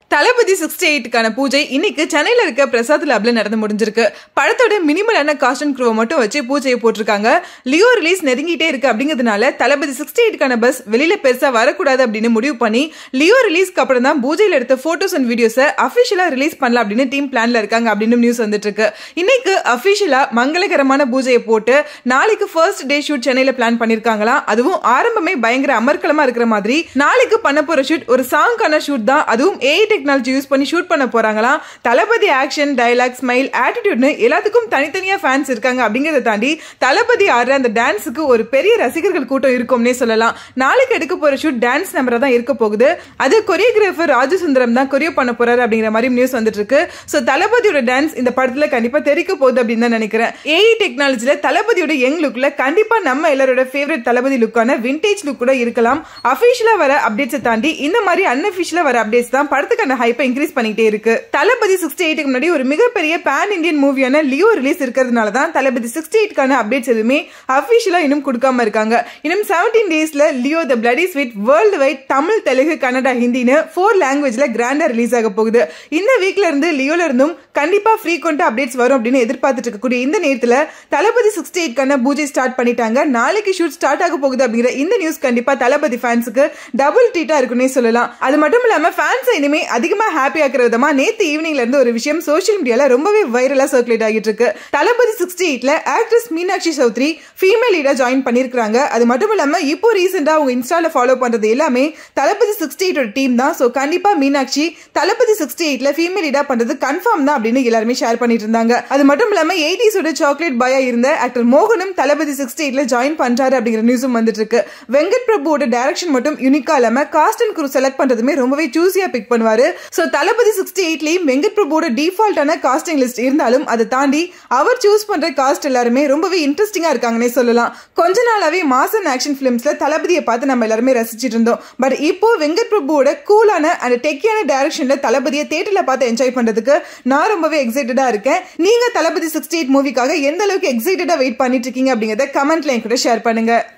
தளபதி sixty எயிட்டுக்கான பூஜை இன்னைக்கு சென்னையில இருக்க பிரசாத் லேப்ல நடந்து முடிஞ்சிருக்கு படத்தோட மினிமலான காஸ்டன் க்ரூவை மட்டும் வச்சு பூஜையை போட்டிருக்காங்க லியோ ரிலீஸ் நெருங்கிட்டே இருக்கு அப்படிங்கிறதுனால தளபதி சிக்ஸ்டி எயிட்டுக்கான பஸ் வெளியில பெருசா வரக்கூடாது அப்படின்னு முடிவு பண்ணி லியோ ரிலீஸ்க்கு அப்புறம் தான் பூஜையில எடுத்த போட்டோஸ் அண்ட் வீடியோஸை அபிஷியலா ரிலீஸ் பண்ணலாம் அப்படின்னு டீம் பிளான்ல இருக்காங்க அப்படின்னு நியூஸ் வந்துட்டு இருக்கு இன்னைக்கு அபிஷியலா மங்களகரமான பூஜையை போட்டு நாளைக்கு ஃபர்ஸ்ட் டே ஷூட் சென்னையில பிளான் பண்ணிருக்காங்களாம் அதுவும் ஆரம்பமே பயங்கர அமர்க்கலமா இருக்கிற மாதிரி நாளைக்கு பண்ண போற ஷூட் ஒரு சாங்கான ஷூட் தான் அதுவும் ஏஐ டெக்னாலஜி யூஸ் பண்ணி ஷூட் பண்ண போறாங்களாம் தளபதி ஆக்ஷன் டயலாக் ஸ்மைல் ஆட்டிடியூட்னு எல்லாத்துக்கும் தனித்தனியா ஃபேன்ஸ் இருக்காங்க அப்படிங்கறத தாண்டி தளபதி ஆடுற அந்த டான்ஸுக்கு ஒரு பெரிய ரசிகர்கள் கூட்டம் இருக்கும்னே சொல்லலாம் நாளைக்கு எடுக்க போற ஷூட் டான்ஸ் நம்பரா தான் இருக்க போகுது அது கொரியோகிராஃபர் ராஜசுந்தரம் தான் கொரியோ பண்ண போறாரு அப்படிங்கிற மாதிரி நியூஸ் வந்துட்டு இருக்கு ஸோ தளபதியோட டான்ஸ் இந்த படத்துல கண்டிப்பா தெரிக்க போகுது அப்படின்னு தான் நினைக்கிறேன் ஏஐ டெக்னாலஜில தளபதியோட யங் லுக்ல கண்டிப்பா நம்ம எல்லாரோட ஃபேவரட் தளபதி லுக்கான விண்டேஜ் லுக் கூட இருக்கலாம் அபிஷியலா வர அப்டேட்ஸை தாண்டி இந்த மாதிரி அன்அபிஷியலா வர அப்டேட்ஸ் தான் படத்துக்கான ஹைப்பை இன்க்ரீஸ் பண்ணிட்டே இருக்கு தளபதி சிக்ஸ்டி எயிட்டுக்கு முன்னாடி ஒரு மிகப்பெரிய பேன் இந்தியன் மூவியான லியோ ரிலீஸ் இருக்கிறதுனால தான் தளபதி சிக்ஸ்டி எயிட்கான அப்டேட்ஸ் எதுவுமே அபிஷியலா இன்னும் கொடுக்காம இருக்காங்க இன்னும் செவன்டீன் டேஸ்ல Leo the bloody sweet worldwide Tamil Telugu Kannada ஹிந்தின்னு ஃபோர் லாங்குவேஜ்ல கிராண்டா ரிலீஸ் ஆக போகுது இந்த வீக்ல இருந்து லியோல இருந்தும் கண்டிப்பா ஃப்ரீக்வெண்ட் அப்டேட்ஸ் வரும் அப்படின்னு எதிர்பார்த்துட்டு இருக்கக்கூடிய இந்த நேரத்துல தளபதி சிக்ஸ்டி எயிட்கான பூஜை ஸ்டார்ட் பண்ணிட்டாங்க நாளைக்கு ஷூட் ஸ்டார்ட் ஆக போகுது அப்படிங்கிற இந்த நியூஸ் கண்டிப்பா தளபதி ஃபேன்ஸுக்கு டபுள் ட்ரீட்டா இருக்குன்னே சொல்லலாம் அது மட்டும் இல்லாம ஃபேன்ஸ் இனிமே அதிகமா ஹாப்பி ஆக்குற விதமா நேத்து ஈவினிங்ல இருந்து ஒரு விஷயம் சோஷியல் மீடியால ரொம்பவே வைரலா சர்க்குலேட் ஆகிட்டு இருக்கு தளபதி சிக்ஸ்டி எயிட்ல ஆக்ட்ரஸ் மீனாட்சி சௌத்ரி ஃபீமேல் லீடா ஜாயின் பண்ணிருக்காங்க அது மட்டும் இல்லாம இப்போ ரீசெண்டா அவங்க இன்ஸ்டால ஃபாலோ பண்றது எல்லாமே தளபதி சிக்ஸ்டி எயிட்டோட டீம் தான் ஸோ கண்டிப்பா மீனாட்சி தளபதி சிக்ஸ்டி எயிட்ல ஃபீமேல் லீடா பண்றது கன்ஃபார்ம் தான் அப்படின்னு எல்லாருமே ஷேர் பண்ணிட்டு இருந்தாங்க அது மட்டும் இல்லாம எயிட்டிஸோட சாக்லேட் பாயா இருந்த ஆக்டர் மோகனும் தளபதி சிக்ஸ்டி எயிட்ல ஜாயின் பண்றாரு அப்படிங்கிற நியூஸும் வந்துட்டு இருக்கு வெங்கட் பிரபுவோட டைரக்ஷன் மட்டும் யூனிக்கா இல்லாம காஸ்ட் அண்ட் குரூ செலக்ட் பண்றதுமே ரொம்பவே சூசியா பிக் பண்ணுவாரு ஸோ தளபதி சிக்ஸ்டி எயிட்லயும் வெங்கட் பிரபுவோட டிஃபால்ட்டான காஸ்டிங் லிஸ்ட் இருந்தாலும் அதை தாண்டி அவர் சூஸ் பண்ற காஸ்ட் எல்லாருமே ரொம்பவே இன்ட்ரெஸ்டிங்கா இருக்காங்கன்னே சொல்லலாம் கொஞ்ச நாளாவே மாசன் ஆக்ஷன் பிலிம்ஸ்ல தளபதியை பார்த்து நம்ம எல்லாருமே ரசிச்சிட்டு இருந்தோம் பட் இப்போ வெங்கட் பிரபுவோட கூலான அண்ட் டெக்கியான டைரக்ஷன்ல தளபதியை தேட்டர்ல பார்த்து என்ஜாய் பண்றதுக்கு நான் ரொம்பவே எக்ஸைட்டடா இருக்கேன் நீங்க தளபதி சிக்ஸ்டி எயிட் மூவிக்காக எந்த அளவுக்கு எக்ஸைட்டடா வெயிட் பண்ணிட்டு இருக்கீங்க அப்படிங்கறத கமெண்ட்ல என் கூட ஷேர் பண்ணுங்க